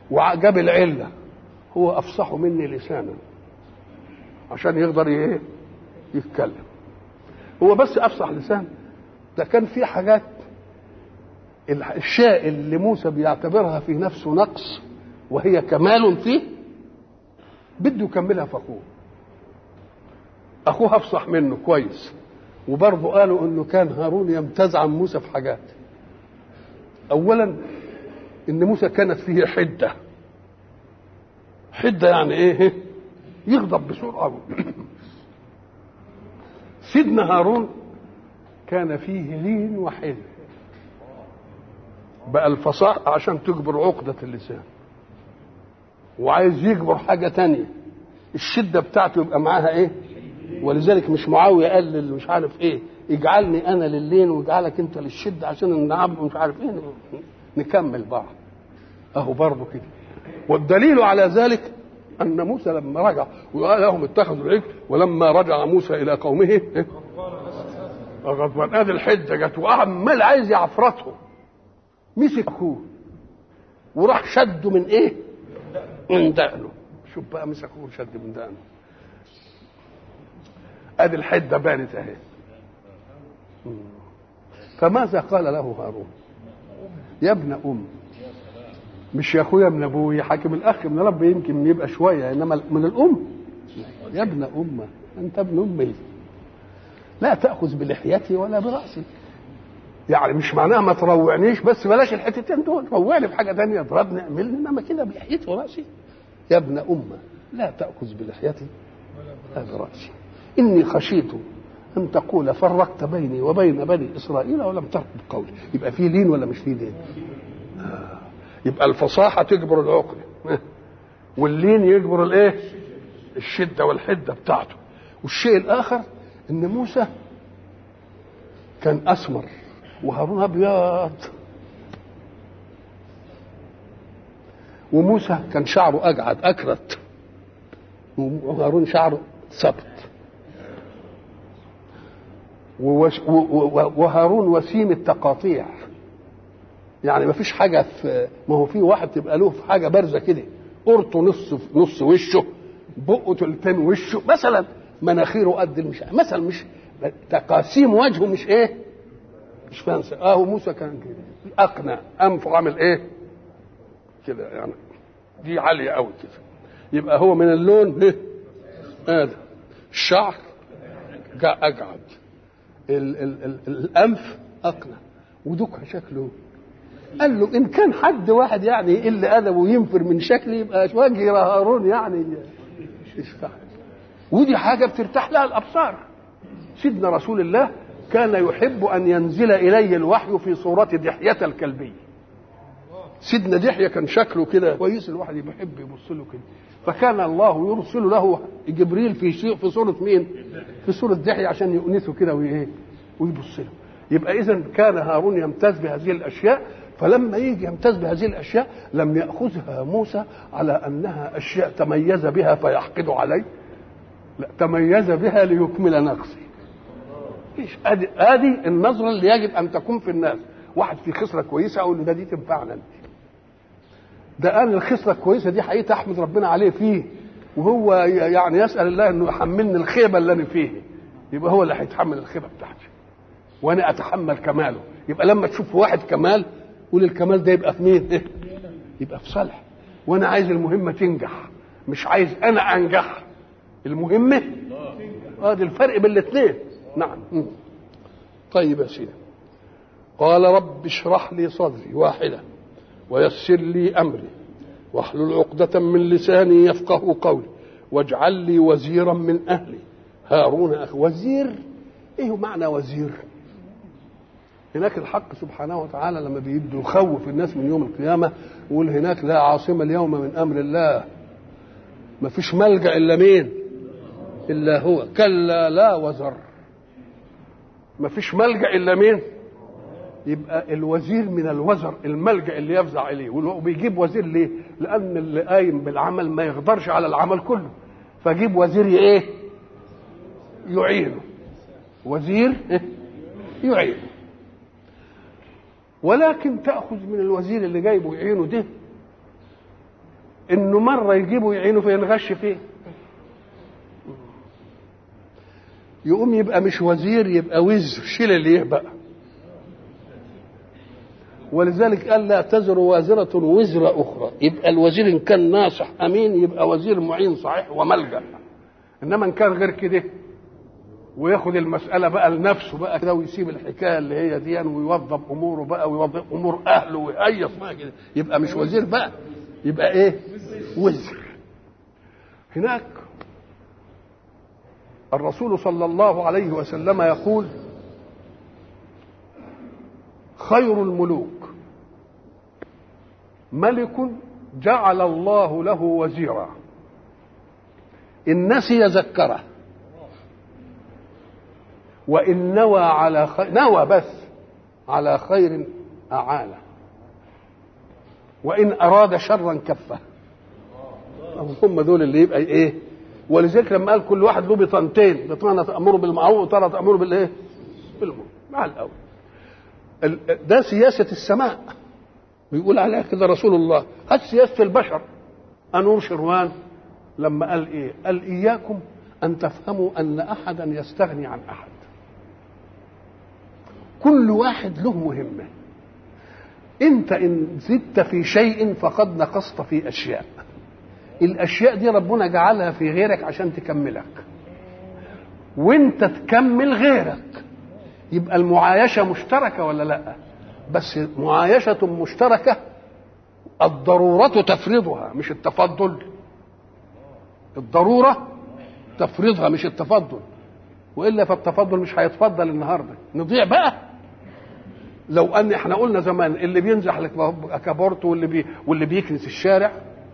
وجاب العله هو افصح مني لسانا عشان يقدر ايه يتكلم هو بس افصح لسان ده كان في حاجات الشيء اللي موسى بيعتبرها في نفسه نقص وهي كمال فيه بده يكملها في اخوه اخوه افصح منه كويس وبرضه قالوا انه كان هارون يمتاز عن موسى في حاجات اولا ان موسى كانت فيه حده حده يعني ايه يغضب بسرعه سيدنا هارون كان فيه لين وحلم بقى الفصاحة عشان تجبر عقدة اللسان وعايز يجبر حاجة تانية الشدة بتاعته يبقى معاها ايه ولذلك مش معاوية قال للي مش عارف ايه اجعلني انا للين واجعلك انت للشدة عشان النعم ومش عارف ايه نكمل بعض اهو برضه كده والدليل على ذلك ان موسى لما رجع وقال لهم اتخذوا العجل ولما رجع موسى الى قومه إيه؟ غضبان ادي الحجه جت وعمال عايز يعفرته مسك اخوه وراح شده من ايه؟ من دقنه شوف بقى مسك اخوه شد من دقنه ادي الحده بانت اهي فماذا قال له هارون؟ يا ابن ام مش يا اخويا من ابوي حاكم الاخ من رب يمكن يبقى شويه انما من الام يا ابن امه انت ابن امي لا تاخذ بلحيتي ولا براسي يعني مش معناها ما تروعنيش بس بلاش الحتتين دول روعني بحاجه ثانيه اضربني اعملني انما كده بلحيتي وراسي يا ابن امه لا تاخذ بلحيتي ولا براسي اني خشيت ان تقول فرقت بيني وبين بني اسرائيل ولم ترقب قولي يبقى في لين ولا مش في لين آه. يبقى الفصاحه تجبر العقل واللين يجبر الايه الشده والحده بتاعته والشيء الاخر ان موسى كان اسمر وهارون ابيض وموسى كان شعره اجعد اكرت وهارون شعره ثبت وهارون وسيم التقاطيع يعني ما فيش حاجه في ما هو في واحد تبقى له في حاجه بارزه كده قرطه نص نص وشه بقه تلتين وشه مثلا مناخيره قد مش مثلا مش تقاسيم وجهه مش ايه مش فانسى اه موسى كان كده اقنع انفه عامل ايه كده يعني دي عاليه قوي كده يبقى هو من اللون ايه هذا الشعر جاء اجعد ال ال ال الانف اقنع ودك شكله قال له ان كان حد واحد يعني يقل ادبه وينفر من شكلي يبقى وجه هارون يعني يشفع ودي حاجه بترتاح لها الابصار سيدنا رسول الله كان يحب ان ينزل اليه الوحي في صوره دحيه الكلبي سيدنا دحيه كان شكله كده كويس الواحد يحب يبص له كده فكان الله يرسل له جبريل في في صوره مين؟ في صوره دحيه عشان يؤنسه كده وايه؟ ويبص له يبقى اذا كان هارون يمتاز بهذه الاشياء فلما يجي يمتاز بهذه الاشياء لم ياخذها موسى على انها اشياء تميز بها فيحقد عليه لا تميز بها ليكمل نقصه ايش ادي ادي النظره اللي يجب ان تكون في الناس واحد في خصله كويسه اقول له ده دي تنفعنا ده قال الخصله الكويسه دي حقيقه احمد ربنا عليه فيه وهو يعني يسال الله انه يحملني الخيبه اللي انا فيه يبقى هو اللي هيتحمل الخيبه بتاعتي وانا اتحمل كماله يبقى لما تشوف واحد كمال قول الكمال ده يبقى في مين إيه؟ يبقى في صالح وانا عايز المهمه تنجح مش عايز انا انجح المهمه اه دي الفرق بين الاثنين نعم طيب يا سيدي قال رب اشرح لي صدري واحده ويسر لي امري واحلل عقدة من لساني يفقه قولي واجعل لي وزيرا من اهلي هارون اخي وزير ايه معنى وزير؟ هناك الحق سبحانه وتعالى لما بيبدو يخوف الناس من يوم القيامة يقول هناك لا عاصمة اليوم من أمر الله ما فيش ملجأ إلا مين إلا هو كلا لا وزر ما فيش ملجأ إلا مين يبقى الوزير من الوزر الملجأ اللي يفزع إليه وبيجيب وزير ليه لأن اللي قايم بالعمل ما يقدرش على العمل كله فجيب وزير إيه يعينه وزير إيه؟ يعينه ولكن تأخذ من الوزير اللي جايبه يعينه ده انه مره يجيبوا يعينوا فينغش فيه يقوم يبقى مش وزير يبقى وزر شيل اللي يهبق ولذلك قال لا تزر وازرة وزر أخرى يبقى الوزير إن كان ناصح أمين يبقى وزير معين صحيح وملجأ إنما إن كان غير كده وياخد المسألة بقى لنفسه بقى كده ويسيب الحكاية اللي هي دي ويوظف أموره بقى ويوظف أمور أهله ويهيص بقى كده يبقى مش وزير بقى يبقى إيه؟ وزر هناك الرسول صلى الله عليه وسلم يقول خير الملوك ملك جعل الله له وزيرا إن نسي ذكره وإن نوى على خير نوى بس على خير أعانه وإن أراد شرا كفه هم دول اللي يبقى إيه ولذلك لما قال كل واحد له بطانتين بطانه تامره بالمعروف وطانه تامره بالايه؟ بالمعروف مع الاول ده سياسه السماء بيقول عليها كده رسول الله هات سياسه البشر انور شروان لما قال ايه؟ قال اياكم ان تفهموا ان احدا يستغني عن احد كل واحد له مهمه انت ان زدت في شيء فقد نقصت في اشياء الاشياء دي ربنا جعلها في غيرك عشان تكملك وانت تكمل غيرك يبقى المعايشه مشتركه ولا لا بس معايشه مشتركه الضروره تفرضها مش التفضل الضروره تفرضها مش التفضل والا فالتفضل مش هيتفضل النهارده نضيع بقى لو ان احنا قلنا زمان اللي بينزح الكابورت واللي بي واللي بيكنس الشارع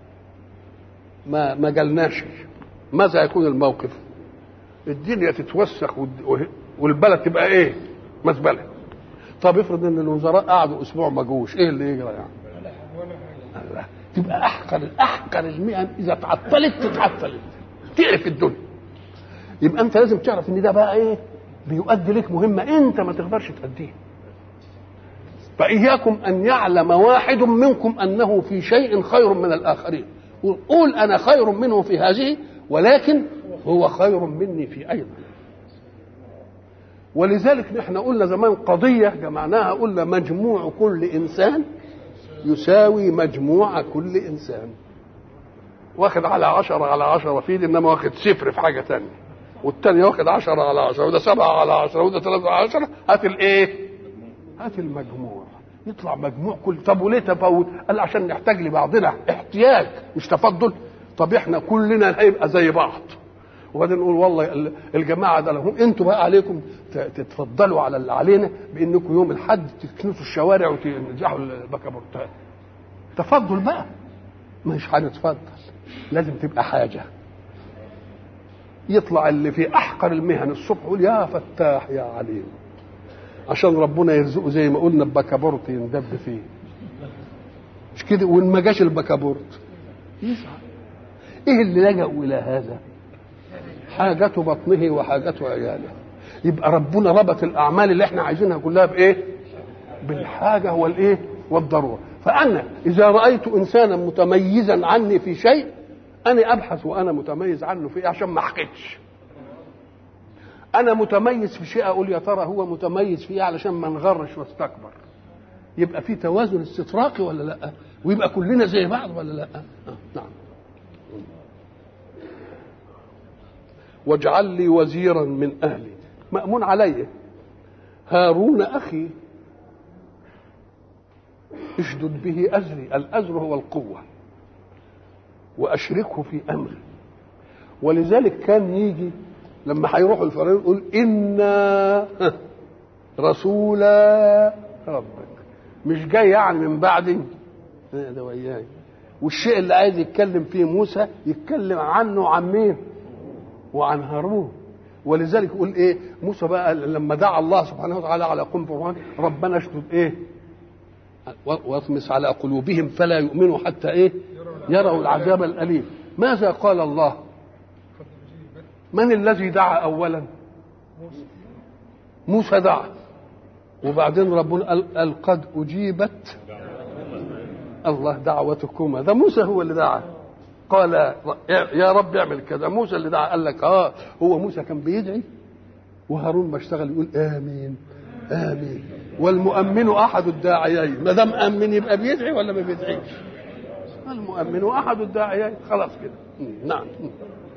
ما ما جالناش ماذا يكون الموقف الدنيا تتوسخ والبلد تبقى ايه مزبله طب افرض ان الوزراء قعدوا اسبوع ما جوش ايه اللي يجرى يعني الله. تبقى احقر احقر المهن اذا تعطلت تتعطل تعرف الدنيا يبقى انت لازم تعرف ان ده بقى ايه بيؤدي لك مهمه انت ما تقدرش تأديها فإياكم أن يعلم واحد منكم أنه في شيء خير من الآخرين قول أنا خير منه في هذه ولكن هو خير مني في أيضا ولذلك نحن قلنا زمان قضية جمعناها قلنا مجموع كل إنسان يساوي مجموع كل إنسان واخد على عشرة على عشرة في دي إنما واخد صفر في حاجة تانية والتاني واخد عشرة على عشرة وده سبعة على عشرة وده ثلاثة على عشرة هات الإيه؟ هات المجموع يطلع مجموع كل طب وليه تفاوت؟ قال عشان نحتاج لبعضنا احتياج مش تفضل طب احنا كلنا هيبقى زي بعض وبعدين نقول والله الجماعه ده لهم انتوا بقى عليكم تتفضلوا على اللي علينا بانكم يوم الحد تكنسوا الشوارع وتنزحوا البكابورتات تفضل بقى مش هنتفضل لازم تبقى حاجه يطلع اللي في احقر المهن الصبح يقول يا فتاح يا عليم عشان ربنا يرزقه زي ما قلنا بكابورت يندب فيه مش كده وان ما جاش البكابورت يزعل ايه اللي لجأوا الى هذا حاجة بطنه وحاجة عياله يبقى ربنا ربط الاعمال اللي احنا عايزينها كلها بايه بالحاجة والايه والضرورة فانا اذا رايت انسانا متميزا عني في شيء انا ابحث وانا متميز عنه في إيه عشان ما احقدش انا متميز في شيء اقول يا ترى هو متميز في ايه علشان ما نغرش واستكبر يبقى في توازن استطراقي ولا لا ويبقى كلنا زي بعض ولا لا آه. نعم واجعل لي وزيرا من اهلي مامون علي هارون اخي اشدد به ازري الازر هو القوه واشركه في امري ولذلك كان يجي لما هيروحوا الفرعون يقول انا رسول ربك مش جاي يعني من بعدي ده وياي والشيء اللي عايز يتكلم فيه موسى يتكلم عنه وعن مين وعن هارون ولذلك يقول ايه موسى بقى لما دعا الله سبحانه وتعالى على قوم فرعون ربنا اشدد ايه واطمس على قلوبهم فلا يؤمنوا حتى ايه يروا العذاب الاليم ماذا قال الله من الذي دعا اولا موسى دعا وبعدين ربنا قال, قال قد اجيبت الله دعوتكما ده موسى هو اللي دعا قال يا رب اعمل كذا موسى اللي دعا قال لك اه هو موسى كان بيدعي وهارون ما اشتغل يقول امين امين والمؤمن احد الداعيين ما دام امن يبقى بيدعي ولا ما بيدعيش المؤمن احد الداعيين خلاص كده نعم